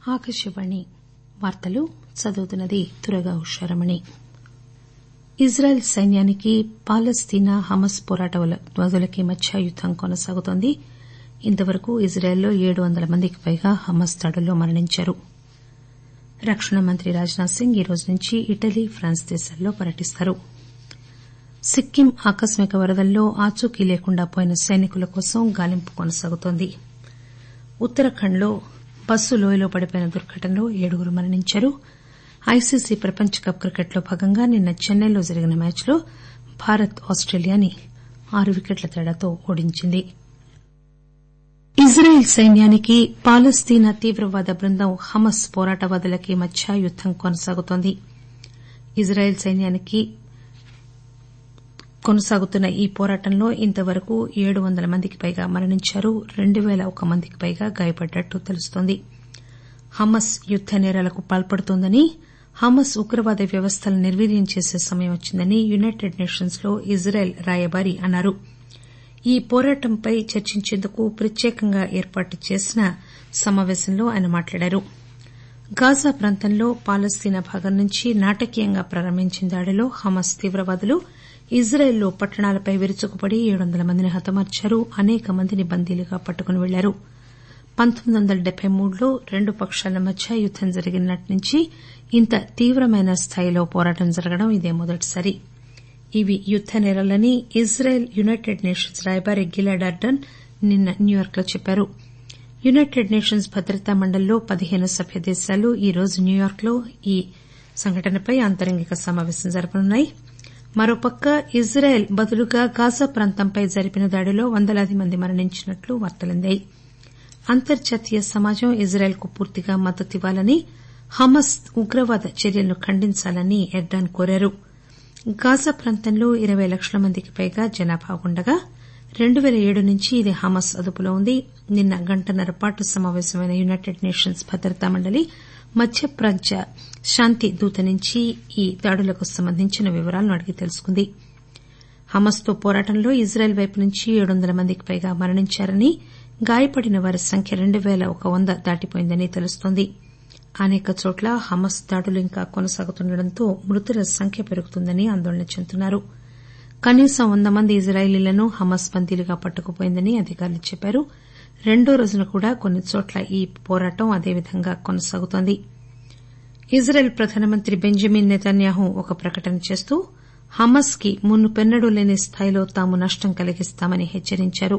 ఆకాశవాణి వార్తలు చదువుతున్నది దుర్గా ఉషారమణి ఇజ్రాయెల్ సైన్యానికి పాలస్తీనా హమాస్ పోరాటవాదులకి మధ్య యుద్దం కొనసాగుతోంది ఇంతవరకు ఇజ్రాయెల్లో ఏడు వందల మందికి పైగా హమాస్ దాడుల్లో మరణించారు రక్షణ మంత్రి రాజ్ నాథ్ సింగ్ ఈ రోజు నుంచి ఇటలీ ఫ్రాన్స్ దేశాల్లో పర్యటిస్తారు సిక్కిం ఆకస్మిక వరదల్లో ఆచూకీ లేకుండా పోయిన సైనికుల కోసం గాలింపు కొనసాగుతోంది ఉత్తరాఖండ్ లో బస్సు లోయలో పడిపోయిన దుర్ఘటనలో ఏడుగురు మరణించారు ఐసీసీ ప్రపంచ కప్ క్రికెట్లో భాగంగా నిన్న చెన్నైలో జరిగిన మ్యాచ్లో భారత్ ఆస్టేలియాని ఆరు వికెట్ల తేడాతో ఓడించింది ఇజ్రాయెల్ సైన్యానికి పాలస్తీనా తీవ్రవాద బృందం హమాస్ పోరాటవాదులకి మధ్య యుద్దం కొనసాగుతోంది ఇజ్రాయెల్ సైన్యానికి కొనసాగుతున్న ఈ పోరాటంలో ఇంతవరకు ఏడు వందల మందికి పైగా మరణించారు రెండు పేల ఒక మందికి పైగా గాయపడ్డట్లు తెలుస్తోంది హమాస్ యుద్ద నేరాలకు పాల్పడుతోందని హమాస్ ఉగ్రవాద వ్యవస్థలను నిర్వీర్యం చేసే సమయం వచ్చిందని యునైటెడ్ నేషన్స్ లో ఇజ్రాయెల్ రాయబారి అన్నారు ఈ పోరాటంపై చర్చించేందుకు ప్రత్యేకంగా ఏర్పాటు చేసిన సమాపేశంలో ఆయన మాట్లాడారు గాజా ప్రాంతంలో పాలస్తీనా భాగం నుంచి నాటకీయంగా ప్రారంభించిన దాడిలో హమాస్ తీవ్రవాదులు ఇజ్రాయెల్లో పట్టణాలపై విరుచుకుపడి ఏడు వందల మందిని హతమార్చారు అనేక మందిని బందీలుగా పట్టుకుని పెళ్లారు పంతొమ్మిది వందల డెబ్బై మూడులో రెండు పక్షాల మధ్య యుద్దం జరిగిన నాటి నుంచి ఇంత తీవ్రమైన స్థాయిలో పోరాటం జరగడం ఇదే మొదటిసారి ఇవి యుద్ద నేరాలని ఇజ్రాయెల్ యునైటెడ్ నేషన్స్ రాయబారి గిలాడ్ ఆర్డన్ నిన్న న్యూయార్క్ లో చెప్పారు యునైటెడ్ నేషన్స్ భద్రతా మండలిలో పదిహేను సభ్య దేశాలు ఈ రోజు న్యూయార్క్ లో ఈ సంఘటనపై అంతరంగిక సమాపేశం జరపనున్నాయి మరోపక్క ఇజ్రాయెల్ బదులుగా గాజా ప్రాంతంపై జరిపిన దాడిలో వందలాది మంది మరణించినట్లు వార్తలందాయి అంతర్జాతీయ సమాజం ఇజ్రాయెల్ కు పూర్తిగా మద్దతివ్వాలని హమాస్ ఉగ్రవాద చర్యలను ఖండించాలని ఎర్డాన్ కోరారు గాజా ప్రాంతంలో ఇరవై లక్షల మందికి పైగా జనాభా ఉండగా రెండు పేల ఏడు నుంచి ఇది హమాస్ అదుపులో ఉంది నిన్న గంటన్నర పాటు సమాపేశమైన యునైటెడ్ నేషన్స్ భద్రతా మండలి మధ్యప్రాచ్య శాంతి దూత నుంచి ఈ దాడులకు సంబంధించిన వివరాలను అడిగి తెలుసుకుంది హమాస్ తో పోరాటంలో ఇజ్రాయెల్ వైపు నుంచి ఏడు వందల మందికి పైగా మరణించారని గాయపడిన వారి సంఖ్య రెండు పేల ఒక వంద దాటిపోయిందని తెలుస్తోంది అనేక చోట్ల హమాస్ దాడులు ఇంకా కొనసాగుతుండటంతో మృతుల సంఖ్య పెరుగుతుందని ఆందోళన చెందుతున్నారు కనీసం వంద మంది ఇజ్రాయేలీలను హమాస్ బందీలుగా పట్టుకుపోయిందని అధికారులు చెప్పారు రెండో రోజున కూడా కొన్ని చోట్ల ఈ పోరాటం అదేవిధంగా కొనసాగుతోంది ఇజ్రాయెల్ ప్రధానమంత్రి బెంజమిన్ నెతన్యాహు ఒక ప్రకటన చేస్తూ హమాస్ కి మునుపెన్నడూ లేని స్థాయిలో తాము నష్టం కలిగిస్తామని హెచ్చరించారు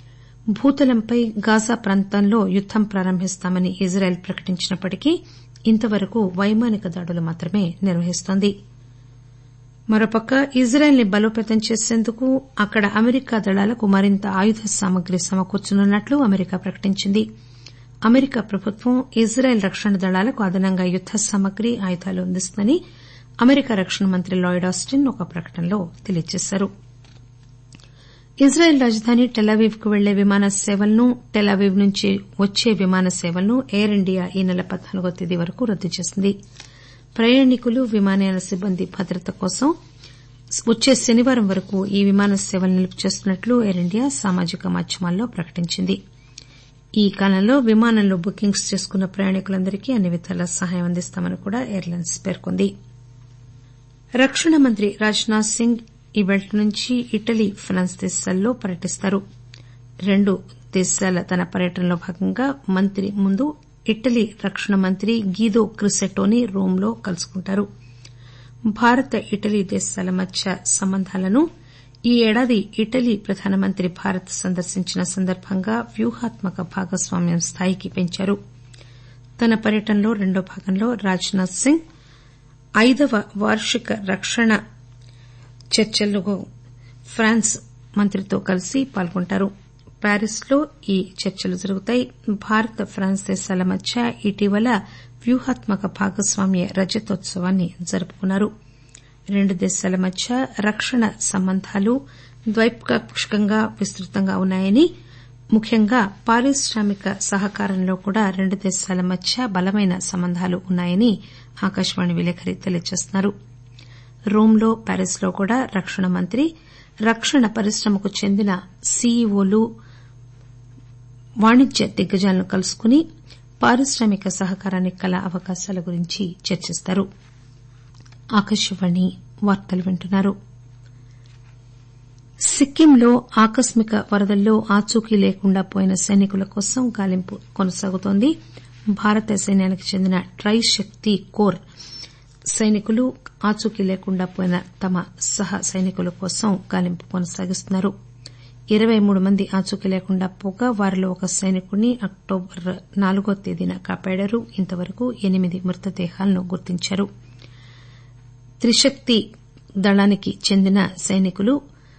భూతలంపై గాజా ప్రాంతంలో యుద్దం ప్రారంభిస్తామని ఇజ్రాయెల్ ప్రకటించినప్పటికీ ఇంతవరకు వైమానిక దాడులు మాత్రమే నిర్వహిస్తోంది మరోపక్క ఇజ్రాయెల్ ని బలోపేతం చేసేందుకు అక్కడ అమెరికా దళాలకు మరింత ఆయుధ సామగ్రి సమకూర్చనున్నట్లు అమెరికా ప్రకటించింది అమెరికా ప్రభుత్వం ఇజ్రాయెల్ రక్షణ దళాలకు అదనంగా యుద్ద సామగ్రి ఆయుధాలు అందిస్తుందని అమెరికా రక్షణ మంత్రి లాయిడ్ ఆస్టిన్ ఒక ప్రకటనలో తెలియజేశారు ఇజ్రాయెల్ రాజధాని టెలావీవ్ కు వెళ్లే విమాన సేవలను టెలావీవ్ నుంచి వచ్చే విమాన సేవలను ఎయిర్ ఇండియా ఈ నెల పద్నాలుగో తేదీ వరకు రద్దు చేసింది ప్రయాణికులు విమానయాన సిబ్బంది భద్రత కోసం వచ్చే శనివారం వరకు ఈ విమాన సేవలను నిలుపు చేస్తున్నట్లు ఎయిర్ ఇండియా సామాజిక మాధ్యమాల్లో ప్రకటించింది ఈ కాలంలో విమానంలో బుకింగ్స్ చేసుకున్న ప్రయాణికులందరికీ అన్ని విధాలా సహాయం అందిస్తామని కూడా ఎయిర్లైన్స్ పేర్కొంది రక్షణ మంత్రి రాజ్ నాథ్ సింగ్ ఇవాళ్టి నుంచి ఇటలీ ఫ్రాన్స్ దేశాల్లో పర్యటిస్తారు రెండు దేశాల తన పర్యటనలో భాగంగా మంత్రి ముందు ఇటలీ రక్షణ మంత్రి గీదో క్రిసెటోని రోమ్లో కలుసుకుంటారు భారత్ ఇటలీ దేశాల మధ్య సంబంధాలను ఈ ఏడాది ఇటలీ ప్రధానమంత్రి భారత్ సందర్శించిన సందర్భంగా వ్యూహాత్మక భాగస్వామ్యం స్థాయికి పెంచారు తన పర్యటనలో రెండో భాగంలో రాజ్ నాథ్ సింగ్ ఐదవ వార్షిక రక్షణ చర్చల్లో ఫ్రాన్స్ మంత్రితో కలిసి పాల్గొంటారు ప్యారిస్ లో ఈ చర్చలు జరుగుతాయి భారత్ ఫ్రాన్స్ దేశాల మధ్య ఇటీవల వ్యూహాత్మక భాగస్వామ్య రజతోత్సవాన్ని జరుపుకున్నారు రెండు దేశాల మధ్య రక్షణ సంబంధాలు ద్వైపాక్షికంగా విస్తృతంగా ఉన్నాయని ముఖ్యంగా పారిశ్రామిక సహకారంలో కూడా రెండు దేశాల మధ్య బలమైన సంబంధాలు ఉన్నాయని ఆకాశవాణి విలేకరి తెలియజేస్తున్నారు రోమ్లో ప్యారిస్ లో కూడా రక్షణ మంత్రి రక్షణ పరిశ్రమకు చెందిన సీఈఓలు వాణిజ్య దిగ్గజాలను కలుసుకుని పారిశ్రామిక సహకారానికి కల అవకాశాల గురించి చర్చిస్తారు సిక్కింలో ఆకస్మిక వరదల్లో ఆచూకీ లేకుండా పోయిన సైనికుల కోసం గాలింపు కొనసాగుతోంది భారత సైన్యానికి చెందిన ట్రై శక్తి కోర్ సైనికులు ఆచూకీ లేకుండా పోయిన తమ సహ సైనికుల కోసం గాలింపు కొనసాగిస్తున్నారు ఇరవై మూడు మంది ఆచూకీ లేకుండా పోగా వారిలో ఒక సైనికుడిని అక్టోబర్ నాలుగో తేదీన కాపాడారు ఇంతవరకు ఎనిమిది మృతదేహాలను గుర్తించారు త్రిశక్తి దళానికి చెందిన సైనికులు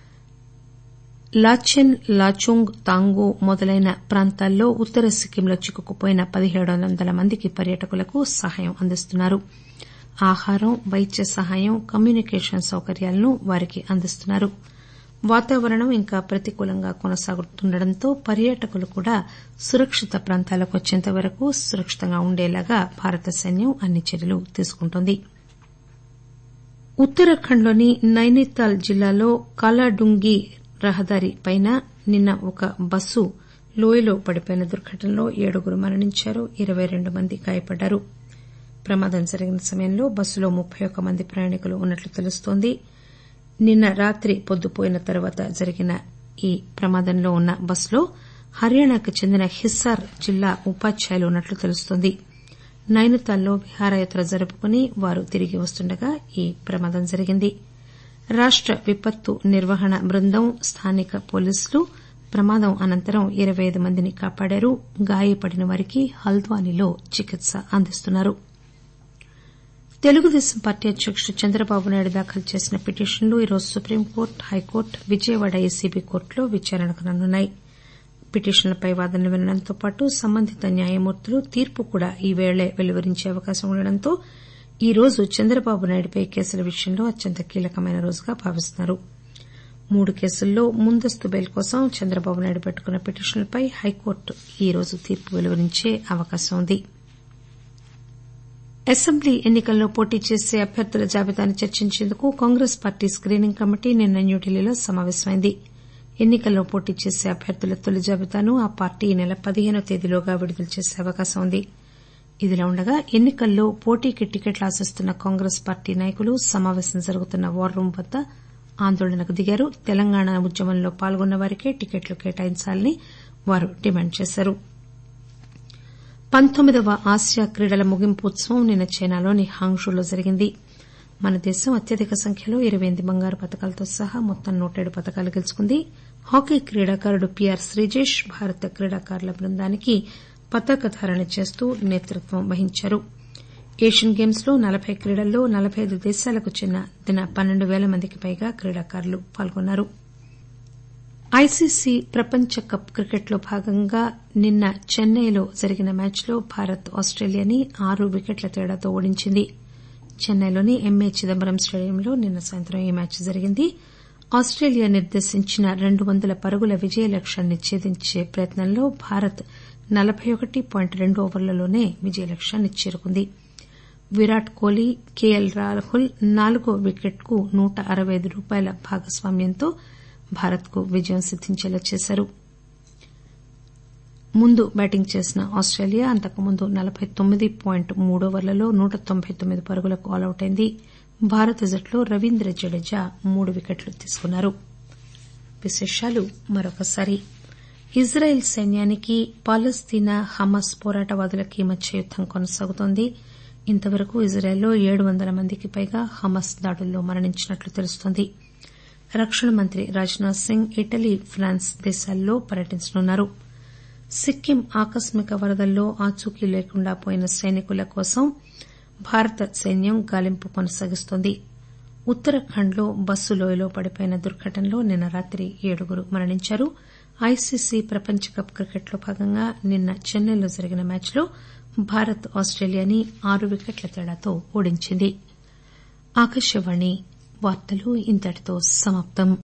లాచెన్ లాచూంగ్ తాంగు మొదలైన ప్రాంతాల్లో ఉత్తర సిక్కింలో చిక్కుకుపోయిన పదిహేడు వందల మందికి పర్యాటకులకు సహాయం అందిస్తున్నారు ఆహారం వైద్య సహాయం కమ్యూనికేషన్ సౌకర్యాలను వారికి అందిస్తున్నారు వాతావరణం ఇంకా ప్రతికూలంగా కొనసాగుతుండటంతో పర్యాటకులు కూడా సురక్షిత ప్రాంతాలకు వచ్చేంత వరకు సురక్షితంగా ఉండేలాగా భారత సైన్యం అన్ని చర్యలు తీసుకుంటోంది ఉత్తరాఖండ్లోని నైనితాల్ జిల్లాలో కాలాడుంగి రహదారిపై నిన్న ఒక బస్సు లోయలో పడిపోయిన దుర్ఘటనలో ఏడుగురు మరణించారు ఇరవై రెండు మంది గాయపడ్డారు ప్రమాదం జరిగిన సమయంలో బస్సులో ముప్పై ఒక్క మంది ప్రయాణికులు ఉన్నట్లు తెలుస్తోంది నిన్న రాత్రి పొద్దుపోయిన తర్వాత జరిగిన ఈ ప్రమాదంలో ఉన్న బస్సులో హర్యానాకు చెందిన హిస్సార్ జిల్లా ఉపాధ్యాయులు ఉన్నట్లు తెలుస్తోంది నైనితాల్లో విహారయాత్ర జరుపుకుని వారు తిరిగి వస్తుండగా ఈ ప్రమాదం జరిగింది రాష్ట విపత్తు నిర్వహణ బృందం స్థానిక పోలీసులు ప్రమాదం అనంతరం ఇరవై ఐదు మందిని కాపాడారు గాయపడిన వారికి హల్ద్వానీలో చికిత్స అందిస్తున్నారు తెలుగుదేశం పార్టీ అధ్యకుడు చంద్రబాబు నాయుడు దాఖలు చేసిన పిటిషన్లు ఈరోజు సుప్రీంకోర్టు హైకోర్టు విజయవాడ ఏసీబీ కోర్టులో విచారణకు రానున్నాయి పిటిషన్లపై వాదనలు వినడంతో పాటు సంబంధిత న్యాయమూర్తులు తీర్పు కూడా ఈ పేళే వెలువరించే అవకాశం ఉండడంతో ఈ రోజు చంద్రబాబు నాయుడుపై కేసుల విషయంలో అత్యంత కీలకమైన రోజుగా భావిస్తున్నారు మూడు కేసుల్లో ముందస్తు బెయిల్ కోసం చంద్రబాబు నాయుడు పెట్టుకున్న పిటిషన్లపై హైకోర్టు ఈ రోజు తీర్పు వెలువరించే అవకాశం ఉంది అసెంబ్లీ ఎన్ని కల్లో పోటీ చేసే అభ్యర్థుల జాబితాను చర్చించేందుకు కాంగ్రెస్ పార్టీ స్కీనింగ్ కమిటీ నిన్న న్యూఢిల్లీలో సమాపేశమైంది ఎన్ని కల్లో పోటీ చేసే అభ్యర్థుల తొలి జాబితాను ఆ పార్టీ ఈ నెల పదిహేనో తేదీలోగా విడుదల చేసే అవకాశం ఉంది ఇదిలా ఉండగా ఎన్ని కల్లో పోటీకి టికెట్లు ఆశిస్తున్న కాంగ్రెస్ పార్టీ నాయకులు సమాపేశం జరుగుతున్న వార్ రూమ్ వద్ద ఆందోళనకు దిగారు తెలంగాణ ఉద్యమంలో పాల్గొన్న వారికే టికెట్లు కేటాయించాలని వారు డిమాండ్ చేశారు పంతొమ్మిదవ ఆసియా క్రీడల ముగింపు ఉత్సవం నిన్న చైనాలోని హాంగ్షూలో జరిగింది మన దేశం అత్యధిక సంఖ్యలో ఇరవై ఎనిమిది బంగారు పతకాలతో సహా మొత్తం నూట ఏడు పతకాలు గెలుచుకుంది హాకీ క్రీడాకారుడు పీఆర్ శ్రీజేష్ భారత క్రీడాకారుల బృందానికి పతాకధారణ చేస్తూ నేతృత్వం వహించారు ఏషియన్ గేమ్స్ లో నలబై క్రీడల్లో నలబై ఐదు దేశాలకు చెందిన పన్నెండు పేల మందికి పైగా క్రీడాకారులు పాల్గొన్నారు ఐసీసీ ప్రపంచ కప్ క్రికెట్లో భాగంగా నిన్న చెన్నైలో జరిగిన మ్యాచ్లో భారత్ ఆస్టేలియాని ఆరు వికెట్ల తేడాతో ఓడించింది చెన్నైలోని ఎంఏ చిదంబరం స్టేడియంలో నిన్న సాయంత్రం ఈ మ్యాచ్ జరిగింది ఆస్టేలియా నిర్దేశించిన రెండు వందల పరుగుల విజయ లక్ష్యాన్ని ఛేదించే ప్రయత్నంలో భారత్ నలబై ఒకటి పాయింట్ రెండు ఓవర్లలోనే విజయ లక్ష్యాన్ని చేరుకుంది విరాట్ కోహ్లీ కేఎల్ రాహుల్ నాలుగో వికెట్కు నూట అరవై ఐదు రూపాయల భాగస్వామ్యంతో భారత్ కు విజయం సిద్దించేలా చేశారు ముందు బ్యాటింగ్ చేసిన ఆస్టేలియా అంతకుముందు నలబై తొమ్మిది పాయింట్ మూడు ఓవర్లలో నూట తొంభై తొమ్మిది పరుగులకు ఆలౌట్ అయింది భారత జట్లో రవీంద్ర జడేజా మూడు వికెట్లు తీసుకున్నారు ఇజ్రాయెల్ సైన్యానికి పాలస్తీనా హమాస్ పోరాటవాదులకి మధ్య యుద్దం కొనసాగుతోంది ఇంతవరకు ఇజ్రాయెల్లో ఏడు వందల మందికి పైగా హమాస్ దాడుల్లో మరణించినట్లు తెలుస్తోంది రక్షణ మంత్రి రాజ్నాథ్ సింగ్ ఇటలీ ఫ్రాన్స్ దేశాల్లో పర్యటించనున్నారు సిక్కిం ఆకస్మిక వరదల్లో ఆచూకీ లేకుండా పోయిన సైనికుల కోసం భారత సైన్యం గాలింపు కొనసాగిస్తోంది ఉత్తరాఖండ్ లో బస్సు లోయలో పడిపోయిన దుర్ఘటనలో నిన్న రాత్రి ఏడుగురు మరణించారు ఐసీసీ ప్రపంచ కప్ క్రికెట్లో భాగంగా నిన్న చెన్నైలో జరిగిన మ్యాచ్లో భారత్ ఆస్టేలియాని ఆరు వికెట్ల తేడాతో ఓడించింది